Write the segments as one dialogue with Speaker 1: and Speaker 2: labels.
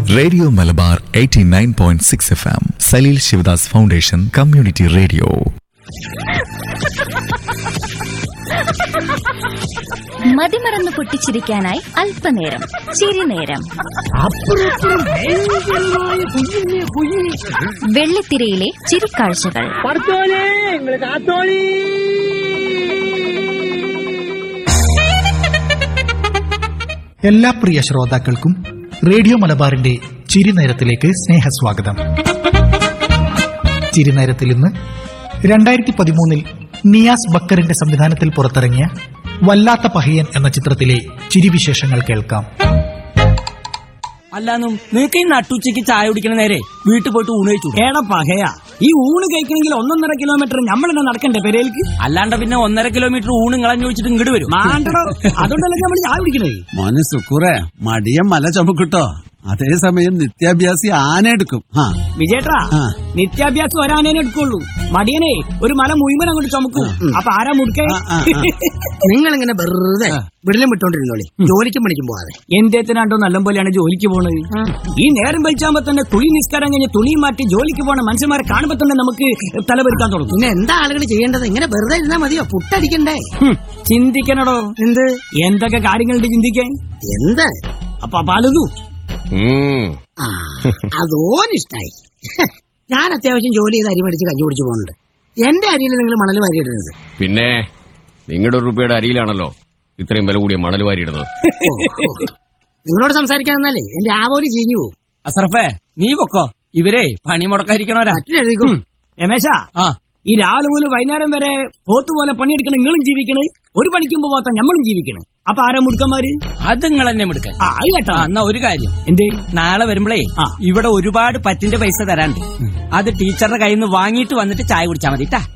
Speaker 1: Radio Malabar 89.6 F M Saleel Sivadas foundation community radio
Speaker 2: മതിമറന്ന് പൊട്ടിച്ചിരിക്കാനായി അല്പനേരം ചിരിനേരം വെള്ളിത്തിരയിലെ ചിരിക്കാഴ്ചകൾ
Speaker 3: പഠിച്ചോനെ നിങ്ങള് കാത്തോളി
Speaker 4: എല്ലാ പ്രിയ ശ്രോതാക്കൾക്കും റേഡിയോ മലബാറിന്റെ ചിരിനേരത്തിലേക്ക് സ്നേഹസ്വാഗതം ചിരിനേരത്തിൽ ഇന്ന് രണ്ടായിരത്തി പതിമൂന്നിൽ നിയാസ് ബക്കറിന്റെ സംവിധാനത്തിൽ പുറത്തിറങ്ങിയ വല്ലാത്ത പഹിയൻ എന്ന ചിത്രത്തിലെ ചിരിവിശേഷങ്ങൾ കേൾക്കാം
Speaker 5: അല്ലാന്നും നിനക്ക് ഈ നട്ടുച്ചയ്ക്ക് ചായ കുടിക്കണ നേരെ വീട്ടിൽ പോയിട്ട് ഊണ് കഴിച്ചു ഏടാ പകയാ ഈ ഊണ് കഴിക്കണമെങ്കിൽ ഒന്നൊന്നര കിലോമീറ്റർ നമ്മൾ തന്നെ നടക്കണ്ടേ പെരേലേക്ക് അല്ലാണ്ട് പിന്നെ ഒന്നര കിലോമീറ്റർ ഊണ് കളഞ്ഞു വെച്ചിട്ട് ഇങ്ങോട്ട് വരും മാണ്ടടോ അതുകൊണ്ടല്ലേ നമ്മൾ ചായ കുടിക്കണേ
Speaker 6: മോന് സുക്കൂറെ മടിയം മല ചുമക്കിട്ടോ അതേസമയം നിത്യാഭ്യാസി ആന എടുക്കും ആ
Speaker 5: വിജയേട്ടാ
Speaker 6: ആ.
Speaker 5: നിത്യാഭ്യാസം ഒരാനേനെ എടുക്കുള്ളൂ മടിയനെ ഒരു മല മുഴുവൻ അങ്ങോട്ട് ചുമക്കും അപ്പൊ ആരാ മുടുക്കേ
Speaker 6: ആ, ആ, ആ.
Speaker 7: നിങ്ങൾ ഇങ്ങനെ വെറുതെ വിടലും വിട്ടോണ്ടിരുന്നോളി ജോലിക്കും പണിക്കും പോവാതെ
Speaker 5: എന്റേത്തിനാണ്ടോ നല്ല പോലെയാണ് ജോലിക്ക് പോണത് ഈ നേരം വലിച്ചാകുമ്പോ തന്നെ തുണി നിസ്കാരം കഴിഞ്ഞ് തുണി മാറ്റി ജോലിക്ക് പോണ മനുഷ്യന്മാരെ കാണുമ്പോ തന്നെ നമുക്ക് തലപെരുക്കാൻ തുടങ്ങും
Speaker 7: പിന്നെ എന്താ ആളുകൾ ചെയ്യേണ്ടത് ഇങ്ങനെ വെറുതെ ഇരുന്നാ മതിയോ പുട്ടടിക്കണ്ടേ
Speaker 5: ഹും, ചിന്തിക്കണടോ
Speaker 7: എന്ത്
Speaker 5: എന്തൊക്കെ കാര്യങ്ങളുണ്ട് ചിന്തിക്കാൻ
Speaker 7: എന്ത്
Speaker 5: അപ്പൊ പലതു
Speaker 7: ആ അതോനിഷ്ടായി ഞാൻ അത്യാവശ്യം ജോലി ചെയ്ത് അരി മേടിച്ച് കഞ്ഞി കുടിച്ചു പോകുന്നുണ്ട് എന്റെ അരിയിൽ നിങ്ങൾ മണൽ വാരിയിടരുത്
Speaker 8: പിന്നെ നിങ്ങളുടെ ഒരു രൂപയുടെ അരിയിലാണല്ലോ ഇത്രയും വില കൂടിയ മണൽ വാരിയിടുന്നത്
Speaker 7: ഓ, ഓ. നിങ്ങളോട് സംസാരിക്കാൻ നിന്നാലേ എന്റെ ആവോലി ചീഞ്ഞു പോകും
Speaker 5: അസറഫേ നീ പൊക്കോ ഇവരെ പണി മുടക്കാതിരിക്കണോരാ
Speaker 7: മറ്റൊരെഴുതിക്കും
Speaker 5: രമേശ ആ ഈ രാവിലെ മുതൽ വൈകുന്നേരം വരെ പോത്ത് പോലെ പണിയെടുക്കണ നിങ്ങളും ജീവിക്കണേ ഒരു പണിക്കും പോവാത്ത ഞമ്മളും ജീവിക്കണേ അപ്പൊ ആരാ മുടുക്കന്മാര് അത് നിങ്ങൾ തന്നെ മുടുക്കൻ ആ അത് കേട്ടോ എന്നാ ഒരു കാര്യം എന്തേ നാളെ വരുമ്പളേ ഇവിടെ ഒരുപാട് പറ്റിന്റെ പൈസ തരാണ്ട് അത് ടീച്ചറുടെ കയ്യിൽ നിന്ന് വാങ്ങിയിട്ട് വന്നിട്ട് ചായ കുടിച്ചാ മതി ട്ടാ.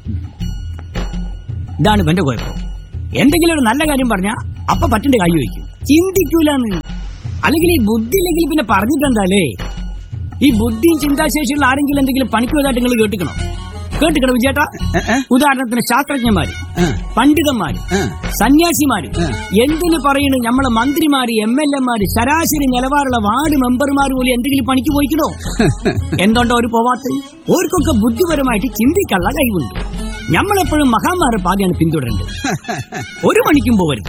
Speaker 5: ഇതാണ് ഇവന്റെ കുഴപ്പം എന്തെങ്കിലും ഒരു നല്ല കാര്യം പറഞ്ഞാ അപ്പൊ പറ്റിന്റെ കൈ വയ്ക്കും ചിന്തിക്കൂലെന്ന് അല്ലെങ്കിൽ ഈ ബുദ്ധി ഇല്ലെങ്കിൽ പിന്നെ പറഞ്ഞിട്ടെന്താലേ ഈ ബുദ്ധിയും ചിന്താശേഷിയുള്ള ആരെങ്കിലും എന്തെങ്കിലും പണിക്ക് പോയതായിട്ട് നിങ്ങൾ കേട്ടിക്കണോ കേട്ടിക്കണോ വിജയേട്ടാ ഉദാഹരണത്തിന് ശാസ്ത്രജ്ഞന്മാര് പണ്ഡിതന്മാര് സന്യാസിമാര് എന്തിനു പറയുന്നു നമ്മളെ മന്ത്രിമാര് എം എൽ എമാര് ശരാശരി നിലവാരമുള്ള വാർഡ് മെമ്പർമാർ പോലും എന്തെങ്കിലും പണിക്ക് പോയിക്കണോ എന്തുകൊണ്ടോ ഒരു പോവാത്ത ഓർക്കൊക്കെ ബുദ്ധിപരമായിട്ട് ചിന്തിക്കാനുള്ള കഴിവുണ്ട് നമ്മളെപ്പോഴും മഹാന്മാരെ പാതയാണ് പിന്തുടരേണ്ടത് ഒരു മണിക്കും പോവരുത്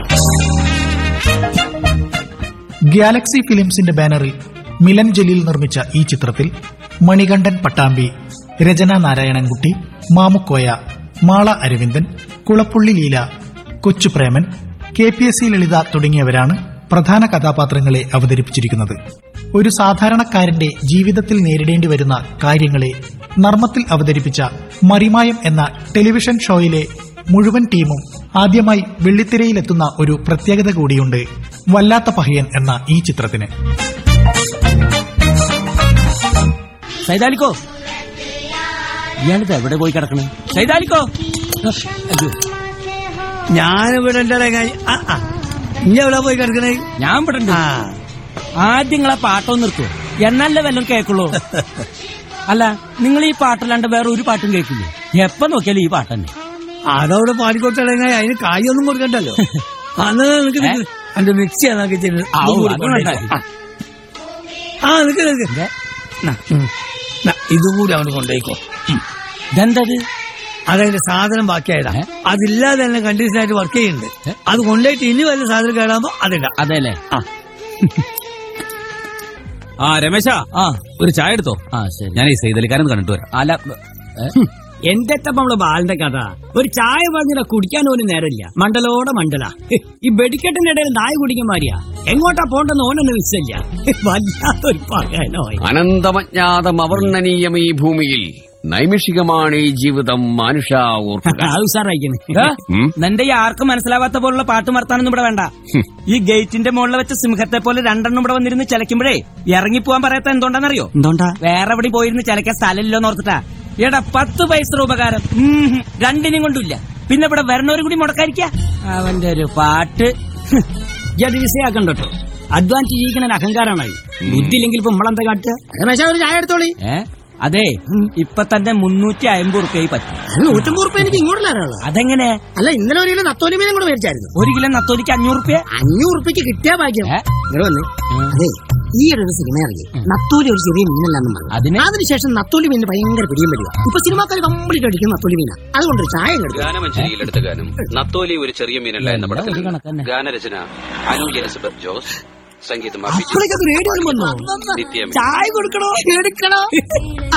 Speaker 4: ഗാലക്സി ഫിലിംസിന്റെ ബാനറിൽ മിലൻ ജലീൽ നിർമ്മിച്ച ഈ ചിത്രത്തിൽ Manikandan Pattambi Rachana Narayanankutty Mamukkoya Mala Aravindan Kulappulli Leela Kochupreman K P S C Lalitha തുടങ്ങിയവരാണ് പ്രധാന കഥാപാത്രങ്ങളെ അവതരിപ്പിച്ചിരിക്കുന്നത് ഒരു സാധാരണക്കാരന്റെ ജീവിതത്തിൽ നേരിടേണ്ടി വരുന്ന കാര്യങ്ങളെ നർമ്മത്തിൽ അവതരിപ്പിച്ച മറിമായം എന്ന ടെലിവിഷൻ ഷോയിലെ മുഴുവൻ ടീമും ആദ്യമായി വെള്ളിത്തിരയിലെത്തുന്ന ഒരു പ്രത്യേകത കൂടിയുണ്ട് വല്ലാത്ത പഹയൻ എന്ന ഈ ചിത്രത്തിന്
Speaker 5: സൈതാലിക്കോ ഇയാളിത് എവിടെ പോയി കിടക്കണേ സൈതാലിക്കോ
Speaker 7: ഞാനിവിടെ ഇനി എവിടെ പോയി കിടക്കണേ
Speaker 5: ഞാൻ ഇവിടെ ഉണ്ട്. ആദ്യം നിങ്ങളെ പാട്ടൊന്ന് നിർത്തുവോ എന്നല്ലേ വല്ലതും കേക്കുള്ളൂ അല്ല നിങ്ങൾ ഈ പാട്ടല്ലാണ്ട് വേറെ ഒരു പാട്ടും കേൾക്കില്ലേ എപ്പോ നോക്കിയാലും ഈ പാട്ട് തന്നെ
Speaker 7: അതവിടെ പാടിക്കൊടുത്തടങ്ങ അതിന് കായൊന്നും കൊടുക്കണ്ടല്ലോ അന്ന് നിനക്ക് നിക്ക്. എന്റെ മിക്സി അതൊക്കെ
Speaker 5: ആവൂ, അത് വേണ്ട.
Speaker 7: ആ നിക്ക് നിക്ക് നാ, ഉം. നാ, ഇതും കൂടി അവന് കൊണ്ടുപോയിക്കോ
Speaker 5: ഇതെന്തത്
Speaker 7: അതതിന്റെ സാധനം ബാക്കിയായതാ അതില്ലാതെ തന്നെ കണ്ടീഷൻ ആയിട്ട് വർക്ക് ചെയ്യുന്നുണ്ട് അത് കൊണ്ടുപോയിട്ട് ഇനി വല്ല സാധനം കേടാകുമ്പോ അതിടാം
Speaker 5: അതെല്ലേ
Speaker 7: ആ.
Speaker 8: ആ രമേശ
Speaker 5: ആ
Speaker 8: ഒരു ചായ എടുത്തോ
Speaker 5: ആ ശരി
Speaker 8: ഞാൻ ഈ സൈതലിക്കാരൻ കണ്ടിട്ട് വരാം
Speaker 5: അല്ല എന്റെ നമ്മളെ ബാലിന്റെ കഥ ഒരു ചായ പറഞ്ഞില്ല കുടിക്കാൻ പോലും നേരമില്ല മണ്ടലോടെ മണ്ടല ഈ വെടിക്കെട്ടിന്റെ ഇടയിൽ നായ കുടിക്കാൻ മാറിയാ എങ്ങോട്ടാ പോണ്ടെന്ന് ഓനൊന്നും വിശ്വല്ല വല്ലാത്തൊരു പകനോ
Speaker 8: അനന്തമജ്ഞാതം അവർണ്ണനീയം ഈ ഭൂമിയിൽ നൈമിഷികമാണ് ഈ ജീവിതം മനുഷ്യ ഓർക്കുക
Speaker 5: അത് ഉസാറായിക്കണ്
Speaker 8: ഉം.
Speaker 5: നിന്റെ ഈ ആർക്കും മനസ്സിലാവാത്ത പോലുള്ള പാട്ട് മർത്താനൊന്നും ഇവിടെ വേണ്ട ഈ ഗേറ്റിന്റെ മുകളിൽ വെച്ച സിംഹത്തെ പോലെ രണ്ടെണ്ണം ഇവിടെ വന്നിരുന്ന് ചിലക്കുമ്പോഴേ ഇറങ്ങിപ്പോവാൻ പറയാത്ത എന്തുകൊണ്ടാന്നറിയോ എന്തുകൊണ്ടാ വേറെ എവിടെ പോയിരുന്ന് ചിലക്കാൻ സ്ഥലമില്ലോന്ന് ഓർത്തിട്ടാ എടാ പത്ത് പൈസ ഉപകാരം ഉം, ഹും. രണ്ടിനും കൊണ്ടില്ല പിന്നെ ഇവിടെ വരണവരും കൂടി മുടക്കാതിരിക്ക അവന്റെ ഒരു പാട്ട് ഇത് വിസയാക്കണ്ടോ അഡ്വാൻസ് ജീവിക്കണ ഒരു അഹങ്കാരമാണ് ബുദ്ധി ഇല്ലെങ്കിൽ ഇപ്പൊ നമ്മളെന്താ കാട്ടുക
Speaker 7: രമേശ ഒരു ചായ എടുത്തോളി
Speaker 5: ഏ അതെ ഇപ്പൊ തന്നെ മുന്നൂറ്റി അമ്പത് റുപ്യ പറ്റും
Speaker 7: നൂറ്റമ്പത് റുപ്യ എനിക്ക് ഇങ്ങോട്ട് തരാനുള്ള
Speaker 5: അതെങ്ങനെ
Speaker 7: അല്ല ഇന്നലെ ഒരു കിലോ നത്തോലി മീനും കൂടെ മേടിച്ചായിരുന്നു
Speaker 5: ഒരു കിലോ നത്തോലിക്ക് അഞ്ഞൂറ് റുപ്യ
Speaker 7: അഞ്ഞൂറ് റുപ്യക്ക് കിട്ടിയാ ഭാഗ്യം
Speaker 5: ഏ?
Speaker 7: ഇവിടെ വന്ന് അതെ ഈയിടെ ഒരു സിനിമ ഇറങ്ങി നത്തോലി ഒരു ചെറിയ മീനല്ലെന്നും പറഞ്ഞു
Speaker 5: അതിന്?
Speaker 7: അതിനുശേഷം നത്തോലി മീൻ ഭയങ്കര പിടിയും വരിക ഇപ്പൊ സിനിമാക്കാർ കംപ്ലീറ്റ് അടിക്കും നത്തോലി മീന അതുകൊണ്ട് ചായ എടുക്കും
Speaker 9: ഗാനമഞ്ജരിയിൽ എടുത്ത ഗാനം നത്തോലി ഒരു ചെറിയ മീനല്ല എന്ന
Speaker 5: ഒരു
Speaker 9: പടത്തിൽ
Speaker 5: കണക്കന്നെ.
Speaker 9: ഗാനരചന അനു എലിസബത്ത് ജോസ് സംഗീതം
Speaker 7: അപ്പോഴേക്കും അത് റേഡിയോയിലും വന്നോ
Speaker 9: നിത്യം
Speaker 5: ചായ കൊടുക്കണോ
Speaker 7: എടുക്കണോ ആ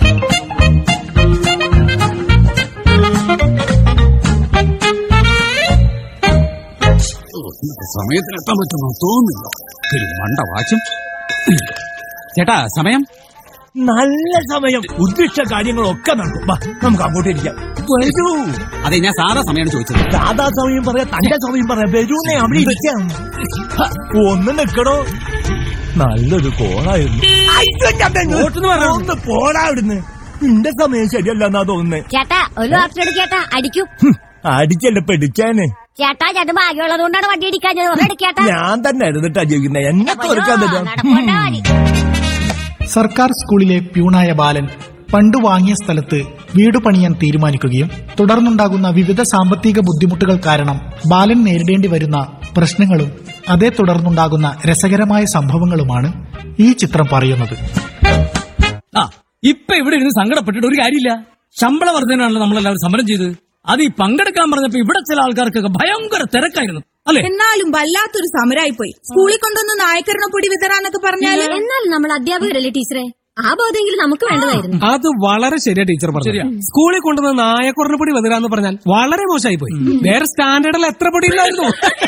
Speaker 6: സമയത്തിനെത്താൻ പറ്റുമോ തോന്നുന്നില്ല ഒരു മണ്ട വാച്ചും ചേട്ടാ സമയം
Speaker 5: നല്ല സമയം ഉദ്ദിഷ്ട കാര്യങ്ങളൊക്കെ നടക്കും വാ, നമുക്ക് അങ്ങോട്ട് ഇരിക്കാം വരൂ
Speaker 6: അതെ ഞാൻ സാധാ സമയമാണ് ചോദിച്ചത്
Speaker 5: ദാദാ സമയം പറയാ തന്റെ സമയം പറയാ വരൂന്നേ അവിടെ ഇരിക്കാം ഹ, ഒന്ന് നിക്കടോ നല്ലൊരു കോളായിരുന്നു ഒന്ന് പോടാ അവിടുന്ന് നിന്റെ സമയം ശരിയല്ല എന്നാ തോന്നുന്നേ
Speaker 2: ചേട്ടാ ഒരു വാർത്ത എടുക്കേട്ടാ അടിക്കും
Speaker 5: അടിച്ചല്ല പിടിക്കാന്
Speaker 2: ചേട്ടാ ചേട്ടൻ ഭാഗ്യമുള്ളത് കൊണ്ടാണ് വണ്ടി ഇടിക്കാഞ്ഞത് എടുക്കേട്ടാ
Speaker 5: ഞാൻ തന്നെ ഇരുന്നിട്ടാ ജീവിക്കുന്നത് എന്നെ തോൽക്കാൻ തരാം
Speaker 4: സർക്കാർ സ്കൂളിലെ പ്യൂണായ ബാലൻ പണ്ട് വാങ്ങിയ സ്ഥലത്ത് വീട് പണിയാൻ തീരുമാനിക്കുകയും തുടർന്നുണ്ടാകുന്ന വിവിധ സാമ്പത്തിക ബുദ്ധിമുട്ടുകൾ കാരണം ബാലൻ നേരിടേണ്ടി വരുന്ന പ്രശ്നങ്ങളും അതേ തുടർന്നുണ്ടാകുന്ന രസകരമായ സംഭവങ്ങളുമാണ് ഈ ചിത്രം പറയുന്നത്
Speaker 5: ആ ഇപ്പൊ ഇവിടെ ഇരുന്ന് സങ്കടപ്പെട്ടിട്ട് ഒരു കാര്യമില്ല ശമ്പള വർധനയാണല്ലോ നമ്മളെല്ലാവരും സമരം ചെയ്ത് അത് ഈ പങ്കെടുക്കാൻ പറഞ്ഞപ്പോ ഇവിടെ ചില ആൾക്കാർക്കൊക്കെ ഭയങ്കര തിരക്കായിരുന്നു അല്ലെ
Speaker 10: എന്നാലും വല്ലാത്തൊരു സമരായി പോയി സ്കൂളിൽ കൊണ്ടുവന്ന് നായക്കരണ പൊടി വിതറാന്നൊക്കെ പറഞ്ഞാല്
Speaker 2: എന്നാൽ നമ്മൾ അധ്യാപകരല്ലേ ടീച്ചറെ ആ ബോധമെങ്കിലും നമുക്ക് വേണ്ടതായിരുന്നു
Speaker 3: അത് വളരെ ശരിയാ ടീച്ചർ പറഞ്ഞു സ്കൂളിൽ കൊണ്ടുവന്ന നായക്കുറഞ്ഞ പൊടി വതിരാന്ന് പറഞ്ഞാൽ വളരെ മോശമായി പോയി വേറെ സ്റ്റാൻഡേർഡിൽ എത്ര പൊടി ഇല്ലായിരുന്നു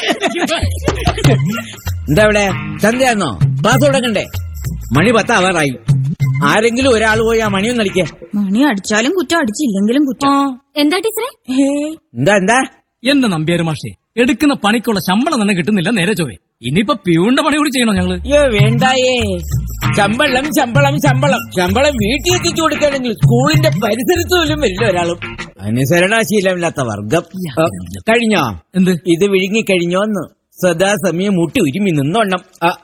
Speaker 11: എന്താ ഇവിടെ സന്ധ്യാന്നോ ക്ലാസ് തുടങ്ങണ്ടേ മണി പത്താവാറായി ആരെങ്കിലും ഒരാൾ പോയി ആ മണിയൊന്നും അടിക്കേ
Speaker 10: മണി അടിച്ചാലും കുറ്റം അടിച്ചില്ലെങ്കിലും കുറ്റം
Speaker 2: എന്താ ടീച്ചറെ
Speaker 11: എന്താ എന്താ
Speaker 5: എന്റെ നമ്പ്യാര് മാഷേ എടുക്കുന്ന പണിക്കുള്ള ശമ്പളം തന്നെ കിട്ടുന്നില്ല നേരെ ചോവേ ഇനിയിപ്പോ പ്യൂണിന്റെ പണി കൂടി ചെയ്യണോ ഞങ്ങള്
Speaker 11: അയ്യോ വേണ്ടായേ ശമ്പളം ശമ്പളം ശമ്പളം ശമ്പളം വീട്ടിൽ എത്തിച്ചു കൊടുക്കുകയാണെങ്കിൽ സ്കൂളിന്റെ പരിസരത്ത് പോലും വരില്ല ഒരാളും അനുസരണാശീലമില്ലാത്ത വർഗം ആ, കഴിഞ്ഞോ
Speaker 5: എന്ത്
Speaker 11: ഇത് വിഴുങ്ങി കഴിഞ്ഞോന്ന് സദാസമയം മുട്ടി ഉരുമി നിന്നോണം ആ